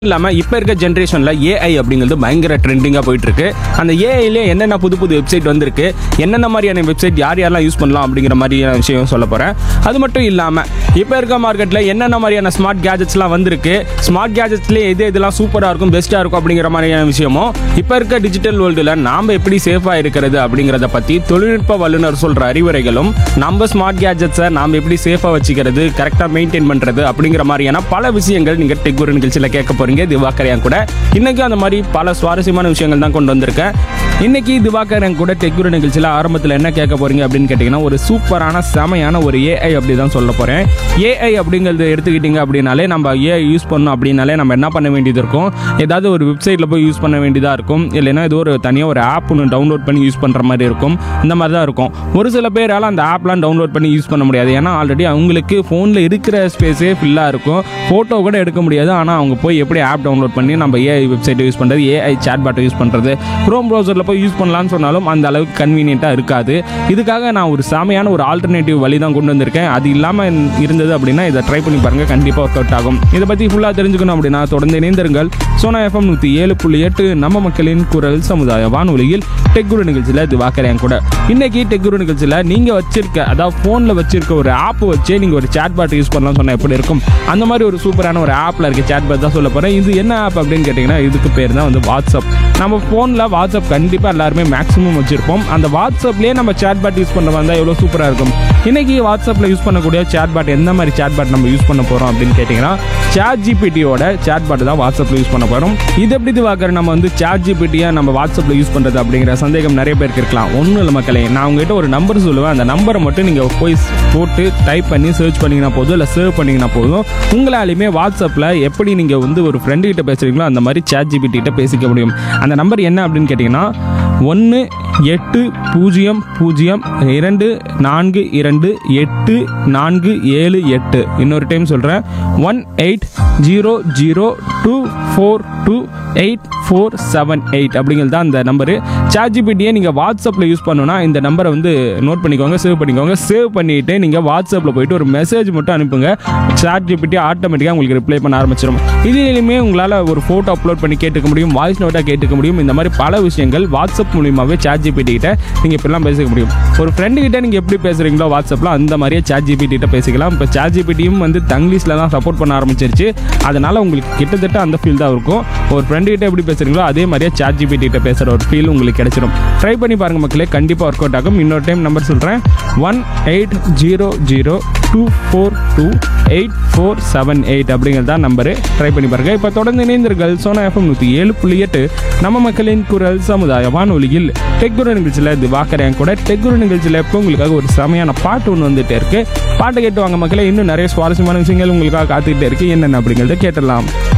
இல்லாமல் இப்போ இருக்க ஜென்ரேஷனில் ஏஐ அப்படிங்கிறது பயங்கர ட்ரெண்டிங்காக போயிட்டு இருக்கு அந்த ஏஐலே என்னென்ன புது புது வெப்சைட் வந்திருக்கு என்னென்ன மாதிரியான வெப்சைட் யார் யாரெல்லாம் யூஸ் பண்ணலாம் அப்படிங்கிற மாதிரியான விஷயம் சொல்ல போகிறேன் அது மட்டும் இல்லாமல் இப்போ இருக்க மார்க்கெட்டில் என்னென்ன மாதிரியான ஸ்மார்ட் கேஜெட்ஸ்லாம் வந்திருக்கு ஸ்மார்ட் கேஜெட்ஸ்லேயே எது எதெல்லாம் சூப்பராக இருக்கும் பெஸ்ட்டாக இருக்கும் அப்படிங்கிற மாதிரியான விஷயமும் இப்போ இருக்க டிஜிட்டல் வேர்ல்டில் நாம் எப்படி சேஃபாக இருக்கிறது அப்படிங்கிறத பற்றி தொழில்நுட்ப வல்லுநர் சொல்கிற அறிவுரைகளும் நம்ம ஸ்மார்ட் கேஜெட்ஸை நாம் எப்படி சேஃபாக வச்சுக்கிறது கரெக்டாக மெயின்டைன் பண்ணுறது அப்படிங்கிற மாதிரியான பல விஷயங்கள் நீங்கள் டெக் குரு நிகழ்ச்சியில் கேட்க போகிறீங்க திவாகரையான் கூட இன்னைக்கு அந்த மாதிரி பல சுவாரஸ்யமான விஷயங்கள் தான் கொண்டு வந்திருக்கேன் இன்னைக்கு திவாகரன் கூட டெக் குரு நிகழ்ச்சியில் ஆரம்பத்தில் என்ன கேட்க போறீங்க அப்படின்னு கேட்டிங்கன்னா ஒரு சூப்பரான செமையான ஒரு ஏஐ அப்படி தான் சொல்ல போகிறேன் ஏஐ அப்படிங்கிறது எடுத்துக்கிட்டிங்க அப்படின்னாலே நம்ம ஏஐ யூஸ் பண்ணோம் அப்படின்னாலே நம்ம என்ன பண்ண வேண்டியது இருக்கும் ஏதாவது ஒரு வெப்சைட்டில் போய் யூஸ் பண்ண வேண்டியதாக இருக்கும் இல்லைன்னா ஏதோ ஒரு தனியாக ஒரு ஆப் ஒன்று டவுன்லோட் பண்ணி யூஸ் பண்ணுற மாதிரி இருக்கும் இந்த மாதிரி தான் இருக்கும் ஒரு சில பேரால் அந்த ஆப்லாம் டவுன்லோட் பண்ணி யூஸ் பண்ண முடியாது ஏன்னா ஆல்ரெடி அவங்களுக்கு ஃபோனில் இருக்கிற ஸ்பேஸே ஃபில்லாக இருக்கும் ஃபோட்டோ கூட எடுக்க முடியாது ஆனால் அவங்க போய் எப்படி ஆப் டவுன்லோட் பண்ணி நம்ம ஏஐ வெப்சைட்டை யூஸ் பண்ணுறது ஏஐ சேட் பாட்டை யூஸ் பண்ணுறது க்ரோம் ப்ரௌசரில் போய் யூஸ் பண்ணலாம்னு சொன்னாலும் அந்த அளவுக்கு கன்வீனியண்ட்டாக இருக்காது இதுக்காக நான் ஒரு சாமையான ஒரு ஆல்டர்னேட்டிவ் வழி தான் கொண்டு வந்திருக்கேன் அது இல்லாமல் இருந்தது அப்படின்னா இதை ட்ரை பண்ணி பாருங்கள் கண்டிப்பாக ஒர்க் அவுட் ஆகும் இதை பற்றி ஃபுல்லாக தெரிஞ்சுக்கணும் அப்படின்னா தொடர்ந்து இணைந்திருங்கள் சோனா எஃப்எம் நூற்றி ஏழு புள்ளி எட்டு நம்ம மக்களின் குரல் சமுதாய வானொலியில் டெக்குரு நிகழ்ச்சியில் இது வாக்கறேன் கூட இன்னைக்கு டெக்குரு நிகழ்ச்சியில் நீங்கள் வச்சிருக்க அதாவது ஃபோனில் வச்சிருக்க ஒரு ஆப் வச்சே நீங்கள் ஒரு சேட் பாட் யூஸ் பண்ணலாம் சொன்னால் எப்படி இருக்கும் அந்த மாதிரி ஒரு சூப்பரான ஒரு ஆப்பில் இருக்க சேட் பாட் தான் சொல்ல போகிறேன் இது என்ன ஆப் அப்படின்னு கேட்டிங்கன்னா இதுக்கு பேர் தான் வந்து வாட்ஸ்அப் நம்ம ஃபோனில் வாட்ஸ்அப் கண்டிப்பாக எல்லாருமே மேக்ஸிமம் வச்சிருப்போம் அந்த வாட்ஸ்அப்லேயே நம்ம சேட் பாட் யூஸ் பண்ணுற வந்தால் எவ்வளோ சூப்பராக இருக்கும் இன்னைக்கு வாட்ஸ்அப்பில் யூஸ் பண்ணக்கூடிய சேட் பாட் எந்த மாதிரி சேட் பாட் நம்ம யூஸ் பண்ண போகிறோம் அப்படின்னு கேட்டிங்கன்னா சேட் ஜிபிடியோட சேட் பாட் தான் வாட்ஸ்அப்பில் யூஸ் பண்ண போகிறோம் இது எப்படி இது வாக்குற நம்ம வந்து சேட் ஜிபிடியை நம்ம வாட்ஸ்அப்பில் யூஸ் பண்ணுறது அப்படிங்கிற சந்தேகம் நிறைய பேருக்கு இருக்கலாம் ஒன்றும் இல்லை மக்களே நான் உங்ககிட்ட ஒரு நம்பர் சொல்லுவேன் அந்த நம்பரை மட்டும் நீங்கள் போய் போட்டு டைப் பண்ணி சர்ச் பண்ணிங்கன்னா போதும் இல்லை சேவ் பண்ணிங்கன்னா போதும் உங்களாலையுமே வாட்ஸ்அப்பில் எப்படி நீங்கள் வந்து ஒரு ஃப்ரெண்டு கிட்ட பேசுகிறீங்களோ அந்த மாதிரி சேட் ஜிபிடி கிட்ட பேசிக்க முடியும் அந்த நம்பர் என்ன அப்படின்னு கேட்டிங்கன்னா ஒன்று எட்டு பூஜ்ஜியம் பூஜ்ஜியம் இரண்டு நான்கு இரண்டு எட்டு நான்கு ஏழு எட்டு இன்னொரு டைம் சொல்கிறேன் one eight zero zero two four two eight four seven eight அப்படிங்கிறது தான் அந்த நம்பரு சார்ஜிபிட்டியை நீங்கள் வாட்ஸ்அப்பில் யூஸ் பண்ணணும்னா இந்த நம்பரை வந்து நோட் பண்ணிக்கோங்க சேவ் பண்ணிக்கோங்க சேவ் பண்ணிவிட்டு நீங்கள் வாட்ஸ்அப்பில் போயிட்டு ஒரு மெசேஜ் மட்டும் அனுப்புங்க சார்ஜிபிட்டி ஆட்டோமேட்டிக்காக உங்களுக்கு ரிப்ளை பண்ண ஆரம்பிச்சிடும் இதிலுமே உங்களால் ஒரு ஃபோட்டோ அப்லோட் பண்ணி கேட்டுக்க முடியும் வாய்ஸ் நோட்டாக கேட்டுக்க முடியும் இந்த மாதிரி பல விஷயங்கள் வாட்ஸ்அப் மூலியமாகவே சாட் ஜிபிடி கிட்ட நீங்கள் இப்படிலாம் பேசிக்க முடியும் ஒரு ஃப்ரெண்டு கிட்ட நீங்கள் எப்படி பேசுகிறீங்களோ வாட்ஸ்அப்பில் அந்த மாதிரியே சாட் ஜிபிடி கிட்ட பேசிக்கலாம் இப்போ சாட் ஜிபிடியும் வந்து தங்கிலீஷில் தான் சப்போர்ட் பண்ண ஆரம்பிச்சிருச்சு அதனால் உங்களுக்கு கிட்டத்தட்ட அந்த ஃபீல் தான் இருக்கும் ஒரு ஃப்ரெண்டு கிட்ட எப்படி பேசுகிறீங்களோ அதே மாதிரியே சாட் ஜிபிடி கிட்ட பேசுகிற ஒரு ஃபீல் உங்களுக்கு கிடைச்சிடும் ட்ரை பண்ணி பாருங்க மக்களே கண்டிப்பாக ஒர்க் அவுட் ஆகும் இன்னொரு டைம் நம்பர் சொல்கிறேன் one eight zero zero two four two eight four seven eight அப்படிங்கிறது தான் நம்பரு ட்ரை பண்ணி பாருங்க இப்போ தொடர்ந்து இணைந்தர்கள் சோனா எஃப்எம் நூற்றி ஏழு புள்ளி எட்டு நம்ம மக்களின் குரல் சமுதாய வானொலியில் டெக்குரு நிகழ்ச்சியில் இது வாக்கறேன் கூட டெக்குரு நிகழ்ச்சியில் இப்போ உங்களுக்காக ஒரு செமையான பாட்டு ஒன்று வந்துட்டே இருக்கு பாட்டை கேட்டு வாங்க மக்களே இன்னும் நிறைய சுவாரஸ்யமான விஷயங்கள் உங்களுக்காக காத்துக்கிட்டே இருக்கு என்னென்ன அப்படிங்கிறத கேட்டலாம்